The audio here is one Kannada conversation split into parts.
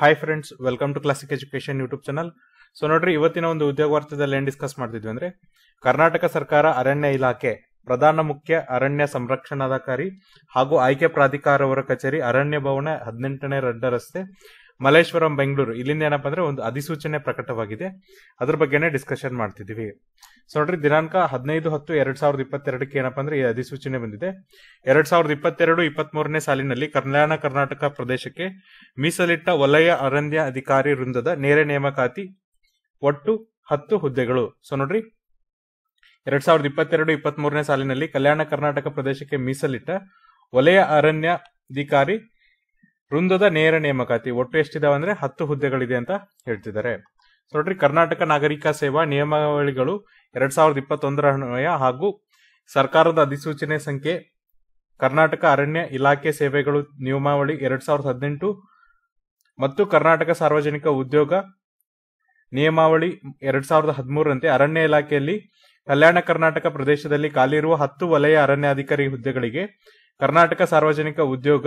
hi friends welcome to classic education YouTube channel so ನೋಡ್ರಿ ಇವತ್ತಿನ ಒಂದು ಉದ್ಯೋಗ ವಾರ್ತೆದಲ್ಲಿ ಏನ್ ಡಿಸ್ಕಸ್ ಮಾಡ್ತಿದ್ವಿ ಅಂದ್ರೆ ಕರ್ನಾಟಕ ಸರ್ಕಾರ ಅರಣ್ಯ ಇಲಾಖೆ ಪ್ರಧಾನ ಮುಖ್ಯ ಅರಣ್ಯ ಸಂರಕ್ಷಣಾಧಿಕಾರಿ ಹಾಗೂ ಆಯ್ಕೆ ಪ್ರಾಧಿಕಾರವರ ಕಚೇರಿ ಅರಣ್ಯ ಭವನ ಹದಿನೆಂಟನೇ ರಡ್ಡ ರಸ್ತೆ ಮಲ್ಲೇಶ್ವರಂ ಬೆಂಗಳೂರು ಇಲ್ಲಿಂದ ಏನಪ್ಪಾ ಅಂದ್ರೆ ಒಂದು ಅಧಿಸೂಚನೆ ಪ್ರಕಟವಾಗಿದೆ ಅದ್ರ ಬಗ್ಗೆನೇ ಡಿಸ್ಕಷನ್ ಮಾಡ್ತಿದೀವಿ ಸೊ ನೋಡ್ರಿ ದಿನಾಂಕ ಹದಿನೈದು ಹತ್ತು ಎರಡ್ ಸಾವಿರದ ಇಪ್ಪತ್ತೆರಡಕ್ಕೆ ಏನಪ್ಪಾ ಅಂದ್ರೆ ಈ ಅಧಿಸೂಚನೆ ಬಂದಿದೆ ಎರಡ್ ಸಾವಿರದ ಇಪ್ಪತ್ತೆರಡು ಇಪ್ಪತ್ತ್ ಮೂರನೇ ಸಾಲಿನಲ್ಲಿ ಕಲ್ಯಾಣ ಕರ್ನಾಟಕ ಪ್ರದೇಶಕ್ಕೆ ಮೀಸಲಿಟ್ಟ ವಲಯ ಅರಣ್ಯ ಅಧಿಕಾರಿ ವೃಂದದ ನೇರ ನೇಮಕಾತಿ ಒಟ್ಟು ಹತ್ತು ಹುದ್ದೆಗಳು ಸೊ ನೋಡ್ರಿ ಎರಡ್ ಸಾವಿರದ ಇಪ್ಪತ್ತೆರಡು ಇಪ್ಪತ್ತ್ ಮೂರನೇ ಸಾಲಿನಲ್ಲಿ ಕಲ್ಯಾಣ ಕರ್ನಾಟಕ ಪ್ರದೇಶಕ್ಕೆ ಮೀಸಲಿಟ್ಟ ವಲಯ ಅರಣ್ಯ ಅಧಿಕಾರಿ ವೃಂದದ ನೇರ ನೇಮಕಾತಿ ಒಟ್ಟು ಎಷ್ಟಿದಾವೆ ಅಂದ್ರೆ ಹತ್ತು ಹುದ್ದೆಗಳಿದೆ ಅಂತ ಹೇಳ್ತಿದ್ದಾರೆ ಸೊ ನೋಡ್ರಿ ಕರ್ನಾಟಕ ನಾಗರಿಕ ಸೇವಾ ನಿಯಮಾವಳಿಗಳು ಎರಡ್ ಸಾವಿರದ ಇಪ್ಪತ್ತೊಂದರ ಅನ್ವಯ ಹಾಗೂ ಸರ್ಕಾರದ ಅಧಿಸೂಚನೆ ಸಂಖ್ಯೆ ಕರ್ನಾಟಕ ಅರಣ್ಯ ಇಲಾಖೆ ಸೇವೆಗಳು ನಿಯಮಾವಳಿ ಎರಡ್ ಸಾವಿರದ ಹದಿನೆಂಟು ಮತ್ತು ಕರ್ನಾಟಕ ಸಾರ್ವಜನಿಕ ಉದ್ಯೋಗ ನಿಯಮಾವಳಿ ಎರಡ್ ಸಾವಿರದ ಹದಿಮೂರರಂತೆ ಅರಣ್ಯ ಇಲಾಖೆಯಲ್ಲಿ ಕಲ್ಯಾಣ ಕರ್ನಾಟಕ ಪ್ರದೇಶದಲ್ಲಿ ಖಾಲಿರುವ ಹತ್ತು ವಲಯ ಅರಣ್ಯಾಧಿಕಾರಿ ಹುದ್ದೆಗಳಿಗೆ ಕರ್ನಾಟಕ ಸಾರ್ವಜನಿಕ ಉದ್ಯೋಗ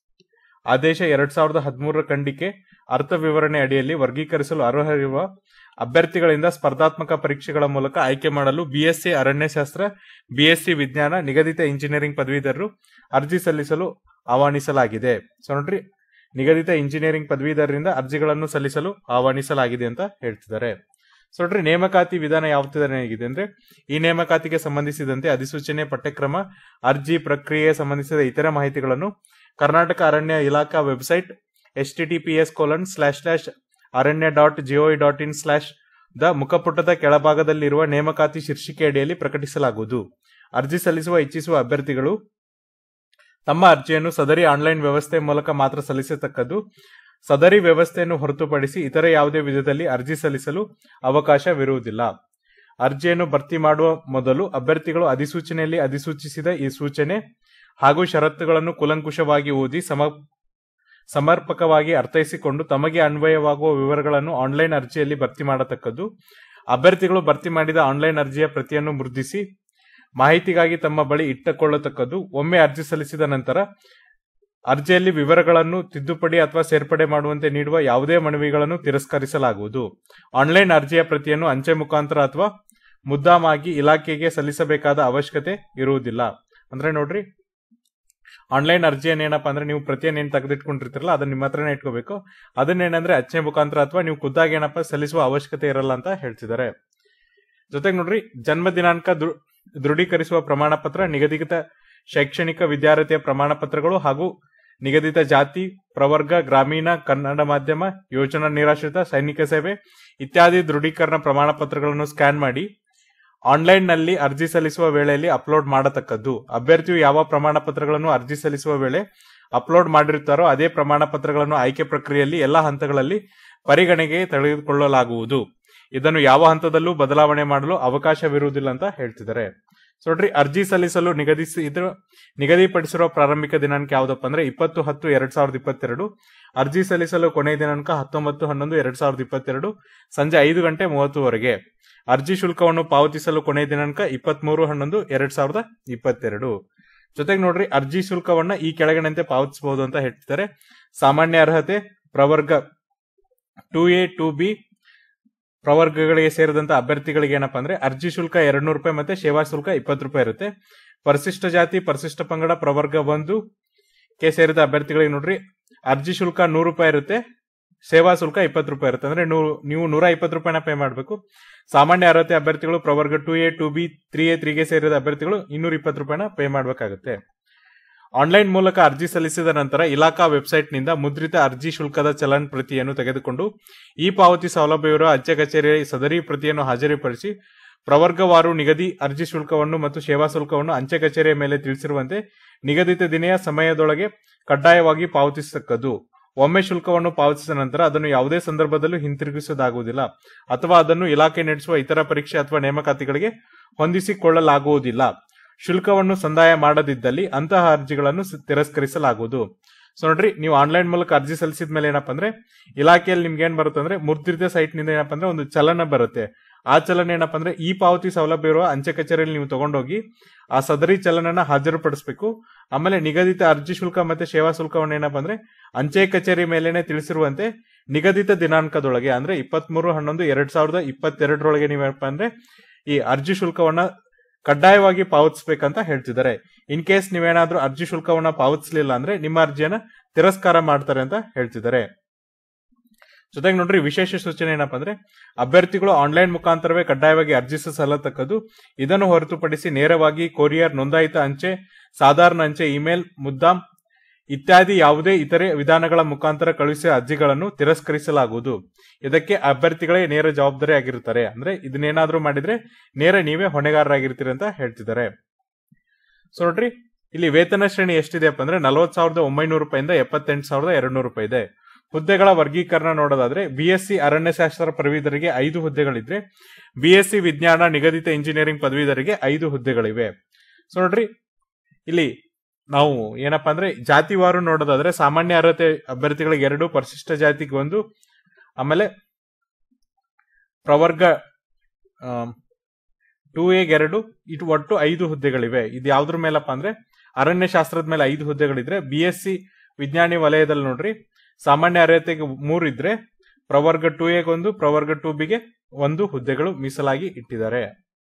ಆದೇಶ ಎರಡ್ ಸಾವಿರದ ಹದಿಮೂರರ ಖಂಡಿಕೆ ಅರ್ಥ ವಿವರಣೆ ಅಡಿಯಲ್ಲಿ ವರ್ಗೀಕರಿಸಲು ಅರ್ಹರಿರುವ ಅಭ್ಯರ್ಥಿಗಳಿಂದ ಸ್ಪರ್ಧಾತ್ಮಕ ಪರೀಕ್ಷೆಗಳ ಮೂಲಕ ಆಯ್ಕೆ ಮಾಡಲು ಬಿಎಸ್ಸಿ ಅರಣ್ಯಶಾಸ್ತ್ರ ಬಿಎಸ್ಸಿ ವಿಜ್ಞಾನ ನಿಗದಿತ ಇಂಜಿನಿಯರಿಂಗ್ ಪದವೀಧರರು ಅರ್ಜಿ ಸಲ್ಲಿಸಲು ಆಹ್ವಾನಿಸಲಾಗಿದೆ ಸೊ ನೋಡ್ರಿ ನಿಗದಿತ ಇಂಜಿನಿಯರಿಂಗ್ ಪದವೀಧರರಿಂದ ಅರ್ಜಿಗಳನ್ನು ಸಲ್ಲಿಸಲು ಆಹ್ವಾನಿಸಲಾಗಿದೆ ಅಂತ ಹೇಳ್ತಿದ್ದಾರೆ ಸೊ ನೋಡ್ರಿ ನೇಮಕಾತಿ ವಿಧಾನ ಯಾವ ಆಗಿದೆ ಅಂದ್ರೆ ಈ ನೇಮಕಾತಿಗೆ ಸಂಬಂಧಿಸಿದಂತೆ ಅಧಿಸೂಚನೆ ಪಠ್ಯಕ್ರಮ ಅರ್ಜಿ ಪ್ರಕ್ರಿಯೆ ಸಂಬಂಧಿಸಿದ ಇತರ ಮಾಹಿತಿಗಳನ್ನು ಕರ್ನಾಟಕ ಅರಣ್ಯ ಇಲಾಖಾ website H T T P S colon slash slash Aranya dot GOE dot in slash ದ ಮುಖಪುಟದ ಕೆಳಭಾಗದಲ್ಲಿರುವ ನೇಮಕಾತಿ ಶೀರ್ಷಿಕೆ ಅಡಿಯಲ್ಲಿ ಪ್ರಕಟಿಸಲಾಗುವುದು ಅರ್ಜಿ ಸಲ್ಲಿಸುವ ಇಚ್ಛಿಸುವ ಅಭ್ಯರ್ಥಿಗಳು ತಮ್ಮ ಅರ್ಜಿಯನ್ನು ಸದರಿ ಆನ್ಲೈನ್ ವ್ಯವಸ್ಥೆ ಮೂಲಕ ಮಾತ್ರ ಸಲ್ಲಿಸತಕ್ಕದ್ದು ಸದರಿ ವ್ಯವಸ್ಥೆಯನ್ನು ಹೊರತುಪಡಿಸಿ ಇತರ ಯಾವುದೇ ವಿಧದಲ್ಲಿ ಅರ್ಜಿ ಸಲ್ಲಿಸಲು ಅವಕಾಶವಿರುವುದಿಲ್ಲ ಅರ್ಜಿಯನ್ನು ಭರ್ತಿ ಮಾಡುವ ಮೊದಲು ಅಭ್ಯರ್ಥಿಗಳು ಅಧಿಸೂಚನೆಯಲ್ಲಿ ಅಧಿಸೂಚಿಸಿದ ಈ ಸೂಚನೆ ಹಾಗೂ ಷರತ್ತುಗಳನ್ನು ಕೂಲಂಕುಷವಾಗಿ ಓದಿ ಸಮ ಸಮರ್ಪಕವಾಗಿ ಅರ್ಥೈಸಿಕೊಂಡು ತಮಗೆ ಅನ್ವಯವಾಗುವ ವಿವರಗಳನ್ನು ಆನ್ಲೈನ್ ಅರ್ಜಿಯಲ್ಲಿ ಭರ್ತಿ ಮಾಡತಕ್ಕದ್ದು ಅಭ್ಯರ್ಥಿಗಳು ಭರ್ತಿ ಮಾಡಿದ ಆನ್ಲೈನ್ ಅರ್ಜಿಯ ಪ್ರತಿಯನ್ನು ಮುದ್ರಿಸಿ ಮಾಹಿತಿಗಾಗಿ ತಮ್ಮ ಬಳಿ ಇಟ್ಟುಕೊಳ್ಳತಕ್ಕದ್ದು ಒಮ್ಮೆ ಅರ್ಜಿ ಸಲ್ಲಿಸಿದ ನಂತರ ಅರ್ಜಿಯಲ್ಲಿ ವಿವರಗಳನ್ನು ತಿದ್ದುಪಡಿ ಅಥವಾ ಸೇರ್ಪಡೆ ಮಾಡುವಂತೆ ನೀಡುವ ಯಾವುದೇ ಮನವಿಗಳನ್ನು ತಿರಸ್ಕರಿಸಲಾಗುವುದು ಆನ್ಲೈನ್ ಅರ್ಜಿಯ ಪ್ರತಿಯನ್ನು ಅಂಚೆ ಮುಖಾಂತರ ಅಥವಾ ಮುದ್ದಾಮಾಗಿ ಇಲಾಖೆಗೆ ಸಲ್ಲಿಸಬೇಕಾದ ಅವಶ್ಯಕತೆ ಇರುವುದಿಲ್ಲ ಅಂದ್ರೆ ನೋಡ್ರಿ ಆನ್ಲೈನ್ ಅರ್ಜಿಯನ್ನು ಏನಪ್ಪಾ ಅಂದ್ರೆ ನೀವು ಪ್ರತಿಯನ್ನು ಏನ್ ತೆಗೆದಿಟ್ಕೊಂಡಿರ್ತಿರಲ್ಲ ಅದನ್ನ ನಿಮ್ಮ ಹತ್ರನೇ ಇಟ್ಕೋಬೇಕು ಅದನ್ನೇನಂದ್ರೆ ಅಚ್ಚೆ ಮುಖಾಂತರ ಅಥವಾ ನೀವು ಖುದ್ದಾಗಿ ಏನಪ್ಪ ಸಲ್ಲಿಸುವ ಅವಶ್ಯಕತೆ ಇರಲ್ಲ ಅಂತ ಹೇಳ್ತಿದ್ದಾರೆ ಜೊತೆಗೆ ನೋಡ್ರಿ ಜನ್ಮ ದಿನಾಂಕ ದೃಢೀಕರಿಸುವ ಪ್ರಮಾಣ ಪತ್ರ ನಿಗದಿತ ಶೈಕ್ಷಣಿಕ ವಿದ್ಯಾರ್ಥಿಯ ಪ್ರಮಾಣ ಪತ್ರಗಳು ಹಾಗೂ ನಿಗದಿತ ಜಾತಿ ಪ್ರವರ್ಗ ಗ್ರಾಮೀಣ ಕನ್ನಡ ಮಾಧ್ಯಮ ಯೋಜನಾ ನಿರಾಶ್ರಿತ ಸೈನಿಕ ಸೇವೆ ಇತ್ಯಾದಿ ದೃಢೀಕರಣ ಪ್ರಮಾಣ ಪತ್ರಗಳನ್ನು ಸ್ಕ್ಯಾನ್ ಮಾಡಿ ಆನ್ಲೈನ್ ನಲ್ಲಿ ಅರ್ಜಿ ಸಲ್ಲಿಸುವ ವೇಳೆಯಲ್ಲಿ ಅಪ್ಲೋಡ್ ಮಾಡತಕ್ಕದ್ದು ಅಭ್ಯರ್ಥಿಯು ಯಾವ ಪ್ರಮಾಣ ಪತ್ರಗಳನ್ನು ಅರ್ಜಿ ಸಲ್ಲಿಸುವ ವೇಳೆ ಅಪ್ಲೋಡ್ ಮಾಡಿರುತ್ತಾರೋ ಅದೇ ಪ್ರಮಾಣ ಪತ್ರಗಳನ್ನು ಆಯ್ಕೆ ಪ್ರಕ್ರಿಯೆಯಲ್ಲಿ ಎಲ್ಲಾ ಹಂತಗಳಲ್ಲಿ ಪರಿಗಣನೆಗೆ ತೆಗೆದುಕೊಳ್ಳಲಾಗುವುದು ಇದನ್ನು ಯಾವ ಹಂತದಲ್ಲೂ ಬದಲಾವಣೆ ಮಾಡಲು ಅವಕಾಶವಿರುವುದಿಲ್ಲ ಅಂತ ಹೇಳ್ತಿದ್ದಾರೆ ಸೊ ನೋಡ್ರಿ ಅರ್ಜಿ ಸಲ್ಲಿಸಲು ನಿಗದಿಸಿದ್ರು ನಿಗದಿಪಡಿಸಿರುವ ಪ್ರಾರಂಭಿಕ ದಿನಾಂಕ ಯಾವ್ದಪ್ಪ ಅಂದ್ರೆ ಇಪ್ಪತ್ತು ಹತ್ತು ಎರಡ್ ಸಾವಿರದ ಇಪ್ಪತ್ತೆರಡು ಅರ್ಜಿ ಸಲ್ಲಿಸಲು ಕೊನೆಯ ದಿನಾಂಕ ಹತ್ತೊಂಬತ್ತು ಹನ್ನೊಂದು ಎರಡ್ ಸಾವಿರದ ಇಪ್ಪತ್ತೆರಡು ಸಂಜೆ ಐದು ಗಂಟೆ ಮೂವತ್ತುವರೆಗೆ ಅರ್ಜಿ ಶುಲ್ಕವನ್ನು ಪಾವತಿಸಲು ಕೊನೆಯ ದಿನಾಂಕ ಇಪ್ಪತ್ಮೂರು ಹನ್ನೊಂದು ಎರಡ್ ಸಾವಿರದ ಇಪ್ಪತ್ತೆರಡು ಜೊತೆಗೆ ನೋಡ್ರಿ ಅರ್ಜಿ ಶುಲ್ಕವನ್ನ ಈ ಕೆಳಗಿನಂತೆ ಪಾವತಿಸಬಹುದು ಅಂತ ಹೇಳ್ತಿದ್ದಾರೆ ಸಾಮಾನ್ಯ ಅರ್ಹತೆ ಪ್ರವರ್ಗ ಟೂ ಎ ಟೂ ಬಿ ಪ್ರವರ್ಗಗಳಿಗೆ ಸೇರಿದಂತ ಅಭ್ಯರ್ಥಿಗಳಿಗೆ ಏನಪ್ಪಾ ಅಂದ್ರೆ ಅರ್ಜಿ ಶುಲ್ಕ ಎರಡ್ ನೂರು ರೂಪಾಯಿ ಮತ್ತೆ ಸೇವಾ ಶುಲ್ಕ ಇಪ್ಪತ್ತು ರೂಪಾಯಿ ಇರುತ್ತೆ ಪರಿಶಿಷ್ಟ ಜಾತಿ ಪರಿಶಿಷ್ಟ ಪಂಗಡ ಪ್ರವರ್ಗ ಒಂದು ಕೆ ಸೇರಿದ ಅಭ್ಯರ್ಥಿಗಳಿಗೆ ನೋಡ್ರಿ ಅರ್ಜಿ ಶುಲ್ಕ ನೂರು ರೂಪಾಯಿ ಇರುತ್ತೆ ಸೇವಾ ಶುಲ್ಕ ಇಪ್ಪತ್ತು ರೂಪಾಯಿ ಇರುತ್ತೆ ಅಂದ್ರೆ ನೀವು ನೂರ ಇಪ್ಪತ್ತು ರೂಪಾಯಿನ ಪೇ ಮಾಡಬೇಕು ಸಾಮಾನ್ಯ ಅರ್ಹತೆ ಅಭ್ಯರ್ಥಿಗಳು ಪ್ರವರ್ಗ two A two B three A ತ್ರೀಗೆ ಸೇರಿದ ಅಭ್ಯರ್ಥಿಗಳು ಇನ್ನೂರ ಇಪ್ಪತ್ತು ರೂಪಾಯಿನ ಪೇ ಮಾಡಬೇಕಾಗುತ್ತೆ ಆನ್ಲೈನ್ ಮೂಲಕ ಅರ್ಜಿ ಸಲ್ಲಿಸಿದ ನಂತರ ಇಲಾಖಾ ವೆಬ್ಸೈಟ್ನಿಂದ ಮುದ್ರಿತ ಅರ್ಜಿ ಶುಲ್ಕದ ಚಲನ್ ಪ್ರತಿಯನ್ನು ತೆಗೆದುಕೊಂಡು ಈ ಪಾವತಿ ಸೌಲಭ್ಯವಿರುವ ಅಂಚೆ ಕಚೇರಿಯ ಸದರಿ ಪ್ರತಿಯನ್ನು ಹಾಜರುಪಡಿಸಿ ಪ್ರವರ್ಗವಾರು ನಿಗದಿ ಅರ್ಜಿ ಶುಲ್ಕವನ್ನು ಮತ್ತು ಸೇವಾ ಶುಲ್ಕವನ್ನು ಅಂಚೆ ಕಚೇರಿಯ ಮೇಲೆ ತಿಳಿಸಿರುವಂತೆ ನಿಗದಿತ ದಿನೆಯ ಸಮಯದೊಳಗೆ ಕಡ್ಡಾಯವಾಗಿ ಪಾವತಿಸತಕ್ಕದ್ದು ಒಮ್ಮೆ ಶುಲ್ಕವನ್ನು ಪಾವತಿಸಿದ ನಂತರ ಅದನ್ನು ಯಾವುದೇ ಸಂದರ್ಭದಲ್ಲೂ ಹಿಂತಿರುಗಿಸುವುದಾಗುವುದಿಲ್ಲ ಅಥವಾ ಅದನ್ನು ಇಲಾಖೆ ನಡೆಸುವ ಇತರ ಪರೀಕ್ಷೆ ಅಥವಾ ನೇಮಕಾತಿಗಳಿಗೆ ಹೊಂದಿಸಿಕೊಳ್ಳಲಾಗುವುದಿಲ್ಲ ಶುಲ್ಕವನ್ನು ಸಂದಾಯ ಮಾಡದಿದ್ದಲ್ಲಿ ಅಂತಹ ಅರ್ಜಿಗಳನ್ನು ತಿರಸ್ಕರಿಸಲಾಗುವುದು ಸೊ ನೋಡ್ರಿ ನೀವು ಆನ್ಲೈನ್ ಮೂಲಕ ಅರ್ಜಿ ಸಲ್ಲಿಸಿದ ಮೇಲೆ ಏನಪ್ಪಾ ಅಂದ್ರೆ ಇಲಾಖೆಯಲ್ಲಿ ನಿಮ್ಗೆ ಏನ್ ಬರುತ್ತೆ ಅಂದ್ರೆ ಮುದ್ರಿತ ಸೈಟ್ ನಿಂದ ಏನಪ್ಪಾ ಅಂದ್ರೆ ಒಂದು ಚಲನ ಬರುತ್ತೆ ಆ ಚಲನ ಏನಪ್ಪಾ ಅಂದ್ರೆ ಈ ಪಾವತಿ ಸೌಲಭ್ಯ ಇರುವ ಅಂಚೆ ಕಚೇರಿಯಲ್ಲಿ ನೀವು ತಗೊಂಡೋಗಿ ಆ ಸದರಿ ಚಲನನ ಹಾಜರುಪಡಿಸಬೇಕು ಆಮೇಲೆ ನಿಗದಿತ ಅರ್ಜಿ ಶುಲ್ಕ ಮತ್ತೆ ಸೇವಾ ಶುಲ್ಕವನ್ನು ಏನಪ್ಪಾ ಅಂದ್ರೆ ಅಂಚೆ ಕಚೇರಿ ಮೇಲೇನೆ ತಿಳಿಸಿರುವಂತೆ ನಿಗದಿತ ದಿನಾಂಕದೊಳಗೆ ಅಂದ್ರೆ ಇಪ್ಪತ್ಮೂರು ಹನ್ನೊಂದು ಎರಡ್ ಸಾವಿರದ ಇಪ್ಪತ್ತೆರಡರೊಳಗೆ ನೀವೇನಪ್ಪ ಅಂದ್ರೆ ಈ ಅರ್ಜಿ ಶುಲ್ಕವನ್ನ ಕಡ್ಡಾಯವಾಗಿ ಪಾವತಿಸಬೇಕಂತ ಹೇಳ್ತಿದ್ದಾರೆ ಇನ್ ಕೇಸ್ ನೀವೇನಾದ್ರೂ ಅರ್ಜಿ ಶುಲ್ಕವನ್ನ ಪಾವತಿಸಲಿಲ್ಲ ಅಂದ್ರೆ ನಿಮ್ಮ ಅರ್ಜಿಯನ್ನ ತಿರಸ್ಕಾರ ಮಾಡ್ತಾರೆ ಅಂತ ಹೇಳ್ತಿದ್ದಾರೆ ಜೊತೆಗೆ ನೋಡ್ರಿ ವಿಶೇಷ ಸೂಚನೆ ಏನಪ್ಪಾ ಅಂದ್ರೆ ಅಭ್ಯರ್ಥಿಗಳು ಆನ್ಲೈನ್ ಮುಖಾಂತರವೇ ಕಡ್ಡಾಯವಾಗಿ ಅರ್ಜಿ ಸಲ್ಲತಕ್ಕದ್ದು ಇದನ್ನು ಹೊರತುಪಡಿಸಿ ನೇರವಾಗಿ ಕೊರಿಯರ್ ನೋಂದಾಯಿತ ಅಂಚೆ ಸಾಧಾರಣ ಅಂಚೆ ಇಮೇಲ್ ಮುದ್ದಾಂ ಇತ್ಯಾದಿ ಯಾವುದೇ ಇತರೆ ವಿಧಾನಗಳ ಮುಖಾಂತರ ಕಳುಹಿಸಿದ ಅರ್ಜಿಗಳನ್ನು ತಿರಸ್ಕರಿಸಲಾಗುವುದು ಇದಕ್ಕೆ ಅಭ್ಯರ್ಥಿಗಳೇ ನೇರ ಜವಾಬ್ದಾರಿ ಆಗಿರುತ್ತಾರೆ ಅಂದ್ರೆ ಇದನ್ನೇನಾದ್ರೂ ಮಾಡಿದ್ರೆ ನೇರ ನೀವೇ ಹೊಣೆಗಾರರಾಗಿರ್ತೀರಿ ಅಂತ ಹೇಳ್ತಿದ್ದಾರೆ ಸೊ ನೋಡ್ರಿ ಇಲ್ಲಿ ವೇತನ ಶ್ರೇಣಿ ಎಷ್ಟಿದೆಯಪ್ಪ ಅಂದ್ರೆ ನಲವತ್ ಸಾವಿರದ ಒಂಬೈನೂರು ರೂಪಾಯಿಂದ ಎಪ್ಪತ್ತೆಂಟು ಸಾವಿರದ ಎರಡು ನೂರು ರೂಪಾಯಿ ಇದೆ ಹುದ್ದೆಗಳ ವರ್ಗೀಕರಣ ನೋಡೋದಾದ್ರೆ ಬಿಎಸ್ಸಿ ಅರಣ್ಯಶಾಸ್ತ್ರ ಪದವೀಧರಿಗೆ ಐದು ಹುದ್ದೆಗಳಿದ್ರೆ ಬಿಎಸ್ಸಿ ವಿಜ್ಞಾನ ನಿಗದಿತ ಇಂಜಿನಿಯರಿಂಗ್ ಪದವೀಧರಿಗೆ ಐದು ಹುದ್ದೆಗಳಿವೆ ಸೊ ನೋಡ್ರಿ ಇಲ್ಲಿ ನಾವು ಏನಪ್ಪಾ ಅಂದ್ರೆ ಜಾತಿವಾರು ನೋಡೋದಾದ್ರೆ ಸಾಮಾನ್ಯ ಅರ್ಹತೆ ಅಭ್ಯರ್ಥಿಗಳಿಗೆ ಎರಡು ಪರಿಶಿಷ್ಟ ಜಾತಿಗೆ ಒಂದು ಆಮೇಲೆ ಪ್ರವರ್ಗ ಟೂ ಎಗೆ ಎರಡು ಇಟ್ ಒಟ್ಟು ಐದು ಹುದ್ದೆಗಳಿವೆ ಇದು ಯಾವ್ದ್ರ ಮೇಲಪ್ಪ ಅಂದ್ರೆ ಅರಣ್ಯಶಾಸ್ತ್ರದ ಮೇಲೆ ಐದು ಹುದ್ದೆಗಳಿದ್ರೆ ಬಿ ಎಸ್ ಸಿ ವಿಜ್ಞಾನಿ ವಲಯದಲ್ಲಿ ನೋಡ್ರಿ ಸಾಮಾನ್ಯ ಅರ್ಹತೆಗೆ ಮೂರು ಇದ್ರೆ ಪ್ರವರ್ಗ ಟೂ ಎಗೆ ಒಂದು ಪ್ರವರ್ಗ ಟೂ ಬಿಗೆ ಒಂದು ಹುದ್ದೆಗಳು ಮೀಸಲಾಗಿ ಇಟ್ಟಿದ್ದಾರೆ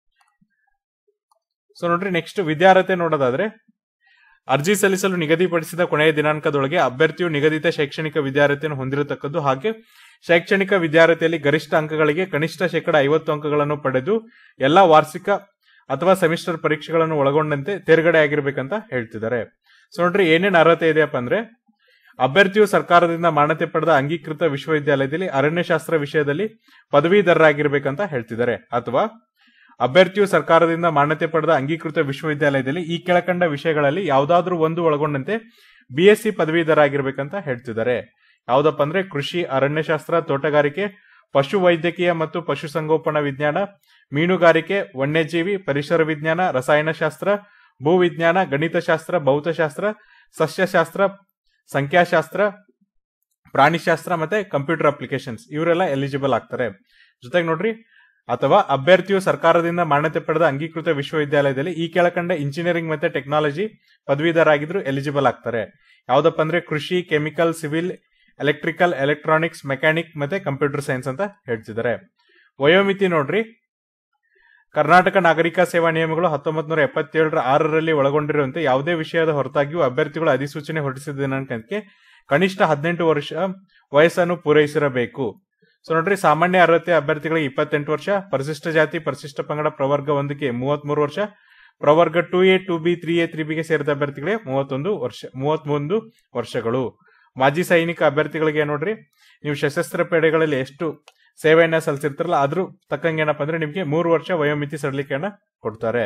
ಸೊ ನೋಡ್ರಿ ನೆಕ್ಸ್ಟ್ ವಿದ್ಯಾರ್ಹತೆ ನೋಡೋದಾದ್ರೆ ಅರ್ಜಿ ಸಲ್ಲಿಸಲು ನಿಗದಿಪಡಿಸಿದ ಕೊನೆಯ ದಿನಾಂಕದೊಳಗೆ ಅಭ್ಯರ್ಥಿಯು ನಿಗದಿತ ಶೈಕ್ಷಣಿಕ ವಿದ್ಯಾರ್ಹತೆಯನ್ನು ಹೊಂದಿರತಕ್ಕದ್ದು ಹಾಗೆ ಶೈಕ್ಷಣಿಕ ವಿದ್ಯಾರ್ಹತೆಯಲ್ಲಿ ಗರಿಷ್ಠ ಅಂಕಗಳಿಗೆ ಕನಿಷ್ಠ ಶೇಕಡ ಐವತ್ತು ಅಂಕಗಳನ್ನು ಪಡೆದು ಎಲ್ಲಾ ವಾರ್ಷಿಕ ಅಥವಾ ಸೆಮಿಸ್ಟರ್ ಪರೀಕ್ಷೆಗಳನ್ನು ಒಳಗೊಂಡಂತೆ ತೇರ್ಗಡೆ ಆಗಿರ್ಬೇಕಂತ ಹೇಳ್ತಿದ್ದಾರೆ ಸೊ ನೋಡ್ರಿ ಏನೇನ್ ಅರ್ಹತೆ ಇದೆಯಪ್ಪ ಅಂದ್ರೆ ಅಭ್ಯರ್ಥಿಯು ಸರ್ಕಾರದಿಂದ ಮಾನ್ಯತೆ ಪಡೆದ ಅಂಗೀಕೃತ ವಿಶ್ವವಿದ್ಯಾಲಯದಲ್ಲಿ ಅರಣ್ಯಶಾಸ್ತ್ರ ವಿಷಯದಲ್ಲಿ ಪದವೀಧರರಾಗಿರ್ಬೇಕಂತ ಹೇಳ್ತಿದ್ದಾರೆ ಅಥವಾ ಅಭ್ಯರ್ಥಿಯು ಸರ್ಕಾರದಿಂದ ಮಾನ್ಯತೆ ಪಡೆದ ಅಂಗೀಕೃತ ವಿಶ್ವವಿದ್ಯಾಲಯದಲ್ಲಿ ಈ ಕೆಳಕಂಡ ವಿಷಯಗಳಲ್ಲಿ ಯಾವುದಾದ್ರೂ ಒಂದು ಒಳಗೊಂಡಂತೆ ಬಿಎಸ್ಸಿ ಪದವೀಧರ ಹೇಳ್ತಿದ್ದಾರೆ ಯಾವ್ದಪ್ಪ ಅಂದ್ರೆ ಕೃಷಿ ಅರಣ್ಯಶಾಸ್ತ್ರ ತೋಟಗಾರಿಕೆ ಪಶು ವೈದ್ಯಕೀಯ ಮತ್ತು ಪಶುಸಂಗೋಪನಾ ವಿಜ್ಞಾನ ಮೀನುಗಾರಿಕೆ ವನ್ಯಜೀವಿ ಪರಿಸರ ವಿಜ್ಞಾನ ರಸಾಯನಶಾಸ್ತ್ರ ಭೂವಿಜ್ಞಾನ ಗಣಿತಶಾಸ್ತ್ರ ಭೌತಶಾಸ್ತ್ರ ಸಸ್ಯಶಾಸ್ತ್ರ ಸಂಖ್ಯಾಶಾಸ್ತ್ರ ಪ್ರಾಣಿಶಾಸ್ತ್ರ ಮತ್ತೆ ಕಂಪ್ಯೂಟರ್ ಅಪ್ಲಿಕೇಶನ್ಸ್ ಇವರೆಲ್ಲ ಎಲಿಜಿಬಲ್ ಆಗ್ತಾರೆ ಜೊತೆಗೆ ನೋಡ್ರಿ ಅಥವಾ ಅಭ್ಯರ್ಥಿಯು ಸರ್ಕಾರದಿಂದ ಮಾನ್ಯತೆ ಪಡೆದ ಅಂಗೀಕೃತ ವಿಶ್ವವಿದ್ಯಾಲಯದಲ್ಲಿ ಈ ಕೆಳಕಂಡ ಇಂಜಿನಿಯರಿಂಗ್ ಮತ್ತೆ ಟೆಕ್ನಾಲಜಿ ಪದವೀಧರಾಗಿದ್ರು ಎಲಿಜಿಬಲ್ ಆಗ್ತಾರೆ ಯಾವ್ದಪ್ಪ ಅಂದ್ರೆ ಕೃಷಿ chemical civil electrical electronics mechanic ಮತ್ತೆ ಕಂಪ್ಯೂಟರ್ ಸೈನ್ಸ್ ಅಂತ ಹೇಳ್ತಿದ್ದಾರೆ ವಯೋಮಿತಿ ನೋಡ್ರಿ ಕರ್ನಾಟಕ ನಾಗರಿಕ ಸೇವಾ ನಿಯಮಗಳು ಹತ್ತೊಂಬತ್ ನೂರ ಎಪ್ಪತ್ತೇಳರ ಆರರಲ್ಲಿ ಒಳಗೊಂಡಿರುವಂತೆ ಯಾವುದೇ ವಿಷಯದ ಹೊರತಾಗಿಯೂ ಅಭ್ಯರ್ಥಿಗಳು ಅಧಿಸೂಚನೆ ಹೊರಡಿಸಿದ ದಿನಾಂಕಕ್ಕೆ ಕನಿಷ್ಠ ಹದಿನೆಂಟು ವರ್ಷ ವಯಸ್ಸನ್ನು ಪೂರೈಸಿರಬೇಕು ಸೊ ನೋಡ್ರಿ ಸಾಮಾನ್ಯ ಅರ್ಹತೆ ಅಭ್ಯರ್ಥಿಗಳಿಗೆ ಇಪ್ಪತ್ತೆಂಟು ವರ್ಷ ಪರಿಶಿಷ್ಟ ಜಾತಿ ಪರಿಶಿಷ್ಟ ಪಂಗಡ ಪ್ರವರ್ಗ ಒಂದಕ್ಕೆ ಮೂವತ್ಮೂರು ವರ್ಷ ಪ್ರವರ್ಗ two A two B three A three ಬಿಗೆ ಸೇರಿದ ಅಭ್ಯರ್ಥಿಗಳಿಗೆ ಮೂವತ್ತೊಂದು ವರ್ಷ ಮೂವತ್ಮೂರು ವರ್ಷಗಳು ಮಾಜಿ ಸೈನಿಕ ಅಭ್ಯರ್ಥಿಗಳಿಗೆ ನೋಡ್ರಿ ನೀವು ಸಶಸ್ತ್ರ ಪೇಡೆಗಳಲ್ಲಿ ಎಷ್ಟು ಸೇವೆಯನ್ನ ಸಲ್ಲಿಸಿರ್ತಾರಲ್ಲ ಅದ್ರ ತಕ್ಕಂಗೆ ಏನಪ್ಪಾ ಅಂದ್ರೆ ನಿಮ್ಗೆ ಮೂರು ವರ್ಷ ವಯೋಮಿತಿ ಸಡಿಲಿಕೆಯನ್ನ ಕೊಡ್ತಾರೆ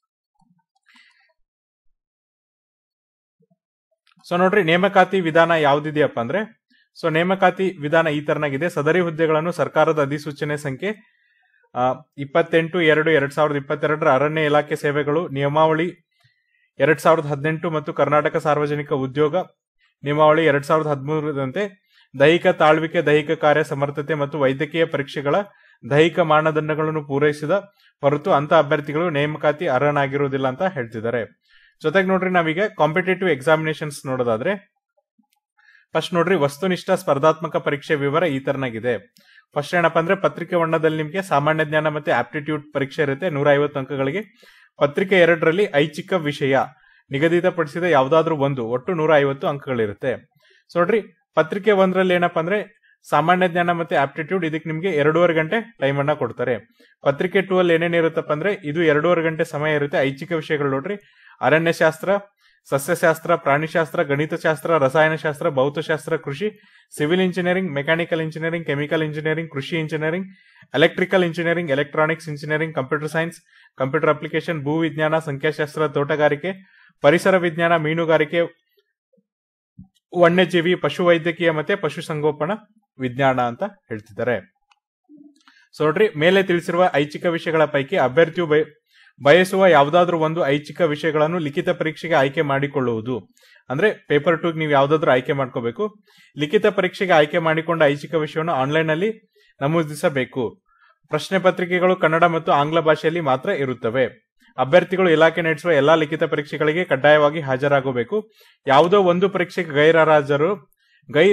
ಸೊ ನೋಡ್ರಿ ನೇಮಕಾತಿ ವಿಧಾನ ಯಾವ್ದಿದೆಯಪ್ಪ ಅಂದ್ರೆ ಸೊ ನೇಮಕಾತಿ ವಿಧಾನ ಈ ತರನಾಗಿದೆ ಸದರಿ ಹುದ್ದೆಗಳನ್ನು ಸರ್ಕಾರದ ಅಧಿಸೂಚನೆ ಸಂಖ್ಯೆ ಇಪ್ಪತ್ತೆಂಟು ಎರಡು ಎರಡ್ ಸಾವಿರದ ಇಪ್ಪತ್ತೆರಡರ ಅರಣ್ಯ ಇಲಾಖೆ ಸೇವೆಗಳು ನಿಯಮಾವಳಿ ಎರಡ್ ಸಾವಿರದ ಹದಿನೆಂಟು ಮತ್ತು ಕರ್ನಾಟಕ ಸಾರ್ವಜನಿಕ ಉದ್ಯೋಗ ನಿಯಮಾವಳಿ ಎರಡ್ ಸಾವಿರದ ಹದಿಮೂರರಂತೆ ದೈಹಿಕ ತಾಳ್ವಿಕೆ ದೈಹಿಕ ಕಾರ್ಯ ಸಮರ್ಥತೆ ಮತ್ತು ವೈದ್ಯಕೀಯ ಪರೀಕ್ಷೆಗಳ ದೈಹಿಕ ಮಾನದಂಡಗಳನ್ನು ಪೂರೈಸಿದ ಹೊರತು ಅಂತ ಅಭ್ಯರ್ಥಿಗಳು ನೇಮಕಾತಿ ಅರ್ಹನಾಗಿರುವುದಿಲ್ಲ ಅಂತ ಹೇಳ್ತಿದ್ದಾರೆ ಜೊತೆಗೆ ನೋಡ್ರಿ ನಾವೀಗ ಕಾಂಪಿಟೇಟಿವ್ ಎಕ್ಸಾಮಿನೇಷನ್ಸ್ ನೋಡೋದಾದ್ರೆ ಫಸ್ಟ್ ನೋಡ್ರಿ ವಸ್ತುನಿಷ್ಠ ಸ್ಪರ್ಧಾತ್ಮಕ ಪರೀಕ್ಷೆ ವಿವರ ಈ ತರನಾಗಿದೆ ಫಸ್ಟ್ ಏನಪ್ಪಾ ಅಂದ್ರೆ ಪತ್ರಿಕೆ ಬಣ್ಣದಲ್ಲಿ ನಿಮಗೆ ಸಾಮಾನ್ಯ ಜ್ಞಾನ ಮತ್ತೆ ಆಪ್ಟಿಟ್ಯೂಡ್ ಪರೀಕ್ಷೆ ಇರುತ್ತೆ ನೂರ ಐವತ್ತು ಅಂಕಗಳಿಗೆ ಪತ್ರಿಕೆ ಎರಡರಲ್ಲಿ ಐಚ್ಛಿಕ ವಿಷಯ ನಿಗದಿತಪಡಿಸಿದ ಯಾವ್ದಾದ್ರೂ ಒಂದು ಒಟ್ಟು ನೂರ ಐವತ್ತು ಅಂಕಗಳಿರುತ್ತೆ ಸೊ ನೋಡ್ರಿ ಪತ್ರಿಕೆ ಒಂದರಲ್ಲಿ ಏನಪ್ಪಾ ಅಂದ್ರೆ ಸಾಮಾನ್ಯ ಜ್ಞಾನ ಮತ್ತೆ ಆಪ್ಟಿಟ್ಯೂಡ್ ಇದಕ್ಕೆ ನಿಮ್ಗೆ ಎರಡೂವರೆ ಗಂಟೆ ಟೈಮ್ ಅನ್ನ ಕೊಡ್ತಾರೆ ಪತ್ರಿಕೆ ಟೂ ಅಲ್ಲಿ ಏನೇನಿರುತ್ತಪ್ಪ ಅಂದ್ರೆ ಇದು ಎರಡೂವರೆ ಗಂಟೆ ಸಮಯ ಇರುತ್ತೆ ಐಚ್ಛಿಕ ವಿಷಯಗಳು ನೋಡ್ರಿ ಅರಣ್ಯಶಾಸ್ತ್ರ ಸಸ್ಯಶಾಸ್ತ್ರ ಪ್ರಾಣಿಶಾಸ್ತ್ರ ಗಣಿತಶಾಸ್ತ್ರ ರಸಾಯನಶಾಸ್ತ್ರ ಭೌತಶಾಸ್ತ್ರ ಕೃಷಿ civil engineering mechanical engineering chemical engineering ಕೃಷಿ engineering electrical engineering electronics engineering computer science computer application ಭೂ ವಿಜ್ಞಾನ ಸಂಖ್ಯಾಶಾಸ್ತ್ರ ತೋಟಗಾರಿಕೆ ಪರಿಸರ ವಿಜ್ಞಾನ ಮೀನುಗಾರಿಕೆ ವನ್ಯಜೀವಿ ಪಶುವೈದ್ಯಕೀಯ ಮತ್ತೆ ಪಶುಸಂಗೋಪನಾ ವಿಜ್ಞಾನ ಅಂತ ಹೇಳ್ತಿದ್ದಾರೆ ಸೊ ನೋಡ್ರಿ ಮೇಲೆ ತಿಳಿಸಿರುವ ಐಚ್ಛಿಕ ವಿಷಯಗಳ ಪೈಕಿ ಅಭ್ಯರ್ಥಿಯು ಬಯಸುವ ಯಾವುದಾದ್ರೂ ಒಂದು ಐಚ್ಛಿಕ ವಿಷಯಗಳನ್ನು ಲಿಖಿತ ಪರೀಕ್ಷೆಗೆ ಆಯ್ಕೆ ಮಾಡಿಕೊಳ್ಳುವುದು ಅಂದ್ರೆ ಪೇಪರ್ ಟೂ ನೀವು ಯಾವ್ದಾದ್ರು ಆಯ್ಕೆ ಮಾಡ್ಕೋಬೇಕು ಲಿಖಿತ ಪರೀಕ್ಷೆಗೆ ಆಯ್ಕೆ ಮಾಡಿಕೊಂಡ ಐಚ್ಛಿಕ ವಿಷಯವನ್ನು ಆನ್ಲೈನ್ ನಲ್ಲಿ ನಮೂದಿಸಬೇಕು ಪ್ರಶ್ನೆ ಪತ್ರಿಕೆಗಳು ಕನ್ನಡ ಮತ್ತು ಆಂಗ್ಲ ಭಾಷೆಯಲ್ಲಿ ಮಾತ್ರ ಇರುತ್ತವೆ ಅಭ್ಯರ್ಥಿಗಳು ಇಲಾಖೆ ನಡೆಸುವ ಎಲ್ಲಾ ಲಿಖಿತ ಪರೀಕ್ಷೆಗಳಿಗೆ ಕಡ್ಡಾಯವಾಗಿ ಹಾಜರಾಗಬೇಕು ಯಾವುದೋ ಒಂದು ಪರೀಕ್ಷೆಗೆ ಗೈರಹಾಜರು ಗೈರು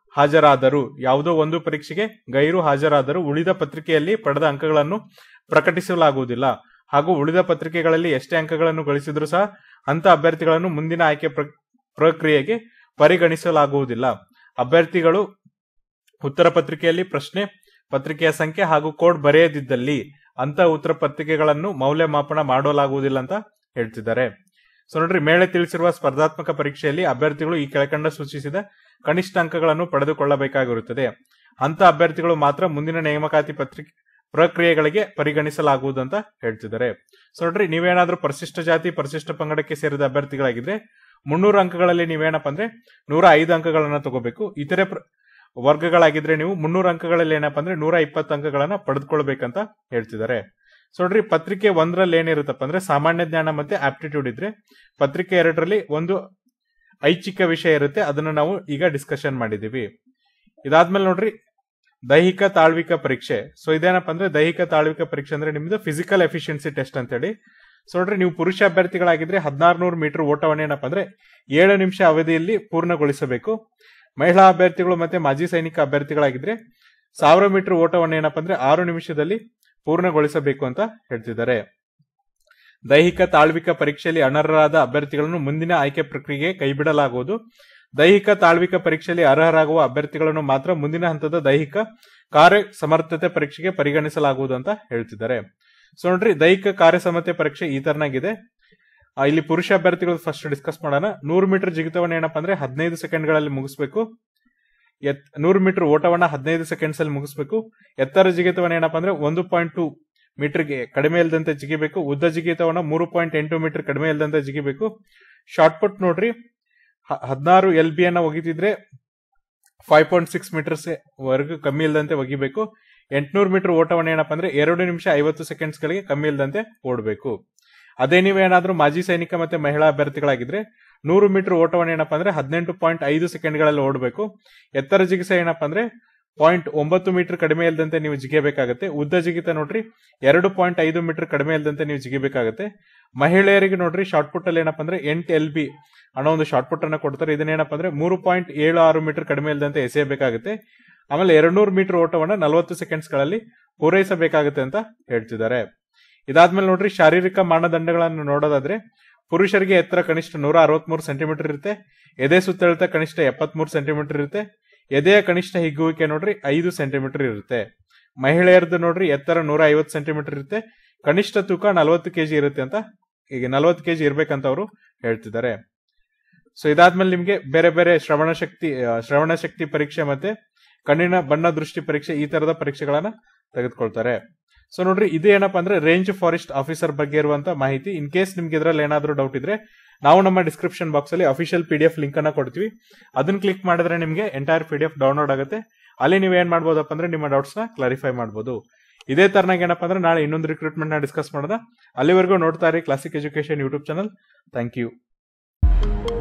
ಹಾಜರಾದರು ಯಾವುದೋ ಒಂದು ಪರೀಕ್ಷೆಗೆ ಗೈರು ಹಾಜರಾದರು ಉಳಿದ ಪತ್ರಿಕೆಯಲ್ಲಿ ಪಡೆದ ಅಂಕಗಳನ್ನು ಪ್ರಕಟಿಸಲಾಗುವುದಿಲ್ಲ ಹಾಗೂ ಉಳಿದ ಪತ್ರಿಕೆಗಳಲ್ಲಿ ಎಷ್ಟೇ ಅಂಕಗಳನ್ನು ಗಳಿಸಿದರೂ ಸಹ ಅಂತ ಅಭ್ಯರ್ಥಿಗಳನ್ನು ಮುಂದಿನ ಆಯ್ಕೆ ಪ್ರ- ಪ್ರಕ್ರಿಯೆಗೆ ಪರಿಗಣಿಸಲಾಗುವುದಿಲ್ಲ ಅಭ್ಯರ್ಥಿಗಳು ಉತ್ತರ ಪತ್ರಿಕೆಯಲ್ಲಿ ಪ್ರಶ್ನೆ ಪತ್ರಿಕೆಯ ಸಂಖ್ಯೆ ಹಾಗೂ ಕೋಡ್ ಬರೆಯದಿದ್ದಲ್ಲಿ ಅಂತ ಉತ್ತರ ಪತ್ರಿಕೆಗಳನ್ನು ಮೌಲ್ಯಮಾಪನ ಮಾಡಲಾಗುವುದಿಲ್ಲ ಅಂತ ಹೇಳ್ತಿದ್ದಾರೆ ಸೊ ನೋಡ್ರಿ ಮೇಲೆ ತಿಳಿಸಿರುವ ಸ್ಪರ್ಧಾತ್ಮಕ ಪರೀಕ್ಷೆಯಲ್ಲಿ ಅಭ್ಯರ್ಥಿಗಳು ಈ ಕೆಳಕಂಡ ಸೂಚಿಸಿದ ಕನಿಷ್ಠ ಅಂಕಗಳನ್ನು ಪಡೆದುಕೊಳ್ಳಬೇಕಾಗಿರುತ್ತದೆ ಅಂತ ಅಭ್ಯರ್ಥಿಗಳು ಮಾತ್ರ ಮುಂದಿನ ನೇಮಕಾತಿ ಪತ್ರಿಕೆ ಪ್ರಕ್ರಿಯೆಗಳಿಗೆ ಪರಿಗಣಿಸಲಾಗುವುದು ಅಂತ ಹೇಳ್ತಿದ್ದಾರೆ ಸೊ ನೋಡ್ರಿ ನೀವೇನಾದ್ರೂ ಪರಿಶಿಷ್ಟ ಜಾತಿ ಪರಿಶಿಷ್ಟ ಪಂಗಡಕ್ಕೆ ಸೇರಿದ ಅಭ್ಯರ್ಥಿಗಳಾಗಿದ್ರೆ ಮುನ್ನೂರು ಅಂಕಗಳಲ್ಲಿ ನೀವೇನಪ್ಪ ಅಂದ್ರೆ ನೂರ ಐದು ಅಂಕಗಳನ್ನ ತಗೋಬೇಕು ಇತರೆ ಪ್ರ- ವರ್ಗಗಳಾಗಿದ್ರೆ ನೀವು ಮುನ್ನೂರು ಅಂಕಗಳಲ್ಲಿ ಏನಪ್ಪ ಅಂದ್ರೆ ನೂರ ಇಪ್ಪತ್ತು ಅಂಕಗಳನ್ನ ಪಡೆದುಕೊಳ್ಬೇಕಂತ ಹೇಳ್ತಿದ್ದಾರೆ ಸೊ ನೋಡ್ರಿ ಪತ್ರಿಕೆ ಒಂದರಲ್ಲಿ ಏನಿರುತ್ತಪ್ಪ ಅಂದ್ರೆ ಸಾಮಾನ್ಯ ಜ್ಞಾನ ಮತ್ತೆ ಆಪ್ಟಿಟ್ಯೂಡ್ ಇದ್ರೆ ಪತ್ರಿಕೆ ಎರಡರಲ್ಲಿ ಒಂದು ಐಚ್ಛಿಕ ವಿಷಯ ಇರುತ್ತೆ ಅದನ್ನ ನಾವು ಈಗ ಡಿಸ್ಕಷನ್ ಮಾಡಿದೀವಿ ಇದಾದ್ಮೇಲೆ ನೋಡ್ರಿ ದೈಹಿಕ ತಾಳ್ವಿಕ ಪರೀಕ್ಷೆ ಸೊ ಇದೇನಪ್ಪ ಅಂದ್ರೆ ದೈಹಿಕ ತಾಳ್ವಿಕ ಪರೀಕ್ಷೆ ಅಂದ್ರೆ ನಿಮ್ದು ಫಿಸಿಕಲ್ ಎಫಿಷಿಯನ್ಸಿ ಟೆಸ್ಟ್ ಅಂತ ಹೇಳಿ ಸೊ ನೋಡ್ರಿ ನೀವು ಪುರುಷ ಅಭ್ಯರ್ಥಿಗಳಾಗಿದ್ರೆ ಹದಿನಾರು ನೂರು ಮೀಟರ್ ಓಟವನ್ನು ಏನಪ್ಪ ಅಂದ್ರೆ ಏಳು ನಿಮಿಷ ಅವಧಿಯಲ್ಲಿ ಪೂರ್ಣಗೊಳಿಸಬೇಕು ಮಹಿಳಾ ಅಭ್ಯರ್ಥಿಗಳು ಮತ್ತೆ ಮಾಜಿ ಸೈನಿಕ ಅಭ್ಯರ್ಥಿಗಳಾಗಿದ್ರೆ ಸಾವಿರ ಮೀಟರ್ ಓಟವನ್ನು ಏನಪ್ಪ ಅಂದ್ರೆ ಆರು ನಿಮಿಷದಲ್ಲಿ ಪೂರ್ಣಗೊಳಿಸಬೇಕು ಅಂತ ಹೇಳ್ತಿದ್ದಾರೆ ದೈಹಿಕ ತಾಳ್ವಿಕ ಪರೀಕ್ಷೆಯಲ್ಲಿ ಅನರ್ಹರಾದ ಅಭ್ಯರ್ಥಿಗಳನ್ನು ಮುಂದಿನ ಆಯ್ಕೆ ಪ್ರಕ್ರಿಯೆಗೆ ಕೈಬಿಡಲಾಗುವುದು ದೈಹಿಕ ತಾಳ್ವಿಕ ಪರೀಕ್ಷೆಯಲ್ಲಿ ಅರ್ಹರಾಗುವ ಅಭ್ಯರ್ಥಿಗಳನ್ನು ಮಾತ್ರ ಮುಂದಿನ ಹಂತದ ದೈಹಿಕ ಕಾರ್ಯ ಸಮರ್ಥತೆ ಪರೀಕ್ಷೆಗೆ ಪರಿಗಣಿಸಲಾಗುವುದು ಅಂತ ಹೇಳ್ತಿದ್ದಾರೆ ಸೊ ನೋಡ್ರಿ ದೈಹಿಕ ಕಾರ್ಯಸಮತೆ ಪರೀಕ್ಷೆ ಈ ತರನಾಗಿದೆ ಆ, ಇಲ್ಲಿ ಪುರುಷ ಅಭ್ಯರ್ಥಿಗಳು ಫಸ್ಟ್ ಡಿಸ್ಕಸ್ ಮಾಡೋಣ ನೂರು ಮೀಟರ್ ಜಿಗಿತವನ್ನ ಏನಪ್ಪಾ ಅಂದ್ರೆ ಹದಿನೈದು ಸೆಕೆಂಡ್ಗಳಲ್ಲಿ ಮುಗಿಸ್ಬೇಕು ಎತ್ ನೂರು ಮೀಟರ್ ಓಟವನ್ನ ಹದಿನೈದು ಸೆಕೆಂಡ್ಸ್ ಅಲ್ಲಿ ಮುಗಿಸ್ಬೇಕು ಎತ್ತರ ಜಿಗಿತವನ್ನ ಏನಪ್ಪಾ ಅಂದ್ರೆ ಒಂದು ಪಾಯಿಂಟ್ ಟೂ ಮೀಟರ್ಗೆ ಕಡಿಮೆ ಇಲ್ಲದಂತೆ ಜಿಗಿಬೇಕು ಉದ್ದ ಜಿಗಿತವನ್ನ ಮೂರು ಪಾಯಿಂಟ್ ಎಂಟು ಮೀಟರ್ ಕಡಿಮೆ ಇಲ್ಲದಂತೆ ಜಿಗಿಬೇಕು ಶಾರ್ಟ್ ಪುಟ್ ನೋಡ್ರಿ ಹ- ಹದಿನಾರು ಎಲ್ ಬಿ ಅನ್ನ ಒಗಿತಿದ್ರೆ ಫೈವ್ ಪಾಯಿಂಟ್ ಸಿಕ್ಸ್ ಮೀಟರ್ಸ್ ವರೆಗೂ ಕಮ್ಮಿ ಇಲ್ಲದಂತೆ ಒಗಿಬೇಕು ಎಂಟ್ನೂರು ಮೀಟರ್ ಓಟವನ್ನ ಏನಪ್ಪಾ ಅಂದ್ರೆ ಎರಡು ನಿಮಿಷ ಐವತ್ತು ಸೆಕೆಂಡ್ಸ್ ಗಳಿಗೆ ಕಮ್ಮಿ ಇಲ್ಲದಂತೆ ಓಡಬೇಕು ಅದೇ ನೀವೇನಾದ್ರೂ ಮಾಜಿ ಸೈನಿಕ ಮತ್ತೆ ಮಹಿಳಾ ಅಭ್ಯರ್ಥಿಗಳಾಗಿದ್ರೆ ನೂರು ಮೀಟರ್ ಓಟವನ್ನ ಏನಪ್ಪಾ ಅಂದ್ರೆ ಹದಿನೆಂಟು ಪಾಯಿಂಟ್ ಐದು ಸೆಕೆಂಡ್ಗಳಲ್ಲಿ ಓಡಬೇಕು ಎತ್ತರ ಜಿಗಿತ ಏನಪ್ಪಾ ಅಂದ್ರೆ ಪಾಯಿಂಟ್ ಒಂಬತ್ತು ಮೀಟರ್ ಕಡಿಮೆ ಇಲ್ಲದಂತೆ ನೀವು ಜಿಗಿಯಬೇಕಾಗುತ್ತೆ ಉದ್ದ ಜಿಗಿತ ನೋಡ್ರಿ ಎರಡು ಪಾಯಿಂಟ್ ಐದು ಮೀಟರ್ ಕಡಿಮೆ ಇಲ್ಲದಂತೆ ನೀವು ಜಿಗಿಬೇಕಾಗುತ್ತೆ ಮಹಿಳೆಯರಿಗೆ ನೋಡ್ರಿ ಶಾರ್ಟ್ ಪುಟ್ ಅಲ್ಲಿ ಏನಪ್ಪಾ ಅಂದ್ರೆ ಎಂಟು ಎಲ್ ಬಿ ಅನ್ನೋ ಒಂದು ಶಾರ್ಟ್ ಪುಟ್ ಅನ್ನ ಕೊಡ್ತಾರೆ ಇದನ್ನೇನಪ್ಪ ಅಂದ್ರೆ ಮೂರು ಪಾಯಿಂಟ್ ಏಳು ಆರು ಮೀಟರ್ ಕಡಿಮೆ ಇಲ್ಲದಂತೆ ಎಸೆಯಬೇಕಾಗುತ್ತೆ ಆಮೇಲೆ ಎರಡ್ನೂರು ಮೀಟರ್ ಓಟವನ್ನ ನಲವತ್ತು ಸೆಕೆಂಡ್ಸ್ ಗಳಲ್ಲಿ ಪೂರೈಸಬೇಕಾಗುತ್ತೆ ಅಂತ ಹೇಳ್ತಿದ್ದಾರೆ ಇದಾದ್ಮೇಲೆ ನೋಡ್ರಿ ಶಾರೀರಿಕ ಮಾನದಂಡಗಳನ್ನು ನೋಡೋದಾದ್ರೆ ಪುರುಷರಿಗೆ ಎತ್ತರ ಕನಿಷ್ಠ ನೂರ ಅರವತ್ಮೂರು ಸೆಂಟಿಮೀಟರ್ ಇರುತ್ತೆ ಎದೆ ಸುತ್ತಳತೆ ಕನಿಷ್ಠ ಎಪ್ಪತ್ಮೂರು ಸೆಂಟಿಮೀಟರ್ ಇರುತ್ತೆ ಎದೆಯ ಕನಿಷ್ಠ ಹಿಗ್ಗುವಿಕೆ ನೋಡ್ರಿ ಐದು ಸೆಂಟಿಮೀಟರ್ ಇರುತ್ತೆ ಮಹಿಳೆಯರದ್ದು ನೋಡ್ರಿ ಎತ್ತರ ನೂರ ಐವತ್ತು ಸೆಂಟಿಮೀಟರ್ ಇರುತ್ತೆ ಕನಿಷ್ಠ ತೂಕ ನಲವತ್ತು ಕೆಜಿ ಇರುತ್ತೆ ಅಂತ ಈಗ ನಲವತ್ತು ಕೆಜಿ ಇರ್ಬೇಕಂತ ಅವರು ಹೇಳ್ತಿದ್ದಾರೆ ಸೊ ಇದಾದ್ಮೇಲೆ ನಿಮ್ಗೆ ಬೇರೆ ಬೇರೆ ಶ್ರವಣ ಶಕ್ತಿ ಆ, ಶ್ರವಣ ಶಕ್ತಿ ಪರೀಕ್ಷೆ ಮತ್ತೆ ಕಣ್ಣಿನ ಬಣ್ಣ ದೃಷ್ಟಿ ಪರೀಕ್ಷೆ ಈ ತರದ ಪರೀಕ್ಷೆಗಳನ್ನ ತೆಗೆದುಕೊಳ್ತಾರೆ ಸೊ ನೋಡ್ರಿ ಇದು ಏನಪ್ಪಾ ಅಂದ್ರೆ ರೇಂಜ್ ಫಾರೆಸ್ಟ್ ಆಫೀಸರ್ ಬಗ್ಗೆ ಇರುವಂತ ಮಾಹಿತಿ ಇನ್ ಕೇಸ್ ನಿಮ್ಗೆ ಇದ್ರಲ್ಲಿ ಏನಾದ್ರೂ ಡೌಟ್ ಇದ್ರೆ ನಾವು ನಮ್ಮ ಡಿಸ್ಕ್ರಿಪ್ಷನ್ ಬಾಕ್ಸ್ ಅಲ್ಲಿ official P D F link ಅನ್ನ ಕೊಡ್ತೀವಿ ಅದನ್ನ ಕ್ಲಿಕ್ ಮಾಡಿದ್ರೆ ನಿಮ್ಗೆ entire P D F download ಆಗುತ್ತೆ ಅಲ್ಲಿ ನೀವು ಏನ್ ಮಾಡ್ಬೋದಪ್ಪ ಅಂದ್ರೆ ನಿಮ್ಮ ಡೌಟ್ಸ್ ನ ಕ್ಲಾರಿಫೈ ಮಾಡ್ಬೋದು ಇದೇ ತರನಾಗಿ ಏನಪ್ಪಾ ಅಂದ್ರೆ ನಾಳೆ ಇನ್ನೊಂದು ರಿಕ್ರೂಟ್ಮೆಂಟ್ ನ ಡಿಸ್ಕಸ್ ಮಾಡೋಣ ಅಲ್ಲಿವರೆಗೂ ನೋಡ್ತಾ ಇರಿ classic education YouTube channel thank you